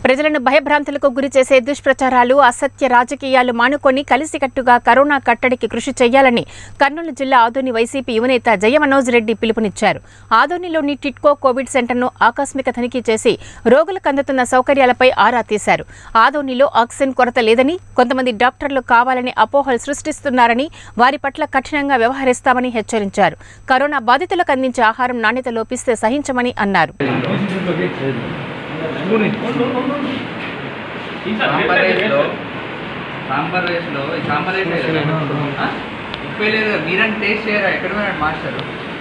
ప్రజలను భయభ్రాంతులకు గురి చేసే దుష్ప్రచారాలు అసత్య రాజకీయాలు మానుకొని కలిసికట్టుగా కరోనా కట్టడికి కృషి చేయాలని కర్నూలు జిల్లా ఆదోని వైసీపీ యువనేత జయమనోజ్ రెడ్డి పిలుపునిచ్చారు ఆదోనిలోని టిట్కో కోవిడ్ సెంటర్ను ఆకస్మిక తనిఖీ చేసి రోగులకు అందుతున్న సౌకర్యాలపై ఆరా తీశారు ఆదోనిలో ఆక్సిజన్ కొరత లేదని కొంతమంది డాక్టర్లు కావాలని అపోహలు సృష్టిస్తున్నారని వారి పట్ల కఠినంగా వ్యవహరిస్తామని హెచ్చరించారు కరోనా బాధితులకు అందించే ఆహారం నాణ్యత లోపిస్తే సహించమని అన్నారు సాంబార్ రైస్లో సాంబార్ రైస్లో ఈ సాంబార్ రైస్ లేదు ఆ? ఉప్పే లేదు కదా. మీరంటే టేస్ట్ చేయరా ఎక్కడ పోయినాడు మాస్టర్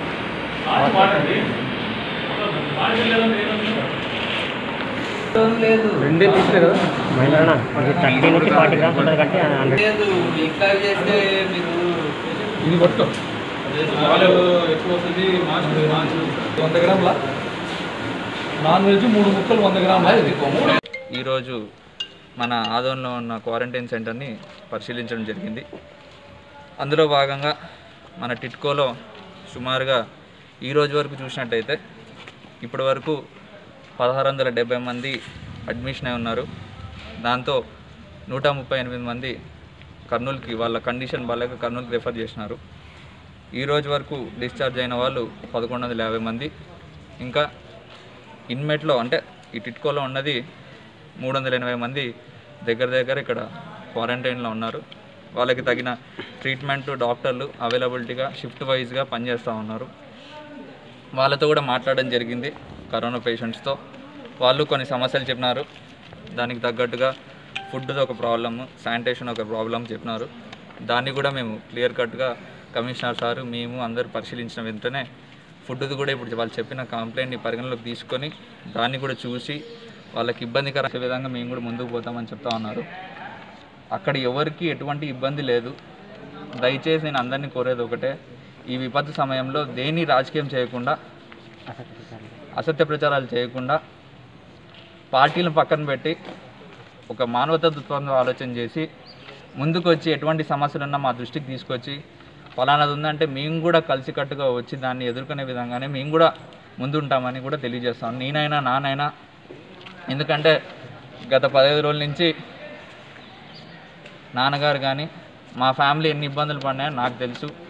లేదు రెండే తీసినాయి కదా మహిళ థర్టీ నుంచి ఫార్టీ గ్రామ్స్ ఉంటుంది కంటే హండ్రెడ్ లేదు ఇట్లా చేస్తే మీరు ఇది పట్టుకో పాలు ఎక్కువ వస్తుంది మాంసం మాంసం వంద గ్రాముల నాన్ వెజ్ మూడు ముక్కలు వంద గ్రాముల ఇది ఈరోజు మన ఆదోన్లో ఉన్న క్వారంటైన్ సెంటర్ని పరిశీలించడం జరిగింది అందులో భాగంగా మన టిట్కోలో సుమారుగా ఈ రోజు వరకు చూసినట్టయితే ఇప్పటి వరకు పదహారు వందల డెబ్బై మంది అడ్మిషన్ అయి ఉన్నారు దాంతో నూట ముప్పై ఎనిమిది మంది కర్నూలుకి వాళ్ళ కండిషన్ బాగాలేక కర్నూలుకి రెఫర్ చేసినారు ఈ రోజు వరకు డిశ్చార్జ్ అయిన వాళ్ళు పదకొండు వందల యాభై మంది ఇంకా ఇన్మెట్లో అంటే ఈ టిట్కోలో ఉన్నది మూడు వందల ఎనభై మంది దగ్గర దగ్గర ఇక్కడ క్వారంటైన్లో ఉన్నారు వాళ్ళకి తగిన ట్రీట్మెంట్ డాక్టర్లు అవైలబిలిటీగా షిఫ్ట్ వైజ్గా పనిచేస్తూ ఉన్నారు వాళ్ళతో కూడా మాట్లాడడం జరిగింది కరోనా పేషెంట్స్తో వాళ్ళు కొన్ని సమస్యలు చెప్పినారు దానికి తగ్గట్టుగా ఫుడ్ ఒక ప్రాబ్లమ్ శానిటేషన్ ఒక ప్రాబ్లం చెప్పినారు దాన్ని కూడా మేము క్లియర్ కట్గా కమిషనర్ సారు మేము అందరు పరిశీలించిన వెంటనే ఫుడ్ది కూడా ఇప్పుడు వాళ్ళు చెప్పిన కంప్లైంట్ని పరిగణలోకి తీసుకొని దాన్ని కూడా చూసి వాళ్ళకి ఇబ్బందికర విధంగా మేము కూడా ముందుకు పోతామని చెప్తా ఉన్నారు అక్కడ ఎవరికి ఎటువంటి ఇబ్బంది లేదు దయచేసి నేను అందరినీ కోరేది ఒకటే ఈ విపత్తు సమయంలో దేన్ని రాజకీయం చేయకుండా అసత్య ప్రచారాలు చేయకుండా పార్టీలను పక్కన పెట్టి ఒక మానవతా దృక్పథంలో ఆలోచన చేసి ముందుకు వచ్చి ఎటువంటి సమస్యలు ఉన్నా మా దృష్టికి తీసుకొచ్చి ఫలానాది ఉందంటే మేము కూడా కలిసికట్టుగా వచ్చి దాన్ని ఎదుర్కొనే విధంగానే మేము కూడా ముందుంటామని కూడా తెలియజేస్తాం నేనైనా నానైనా ఎందుకంటే గత పదహైదు రోజుల నుంచి నాన్నగారు కానీ మా ఫ్యామిలీ ఎన్ని ఇబ్బందులు పడినాయో నాకు తెలుసు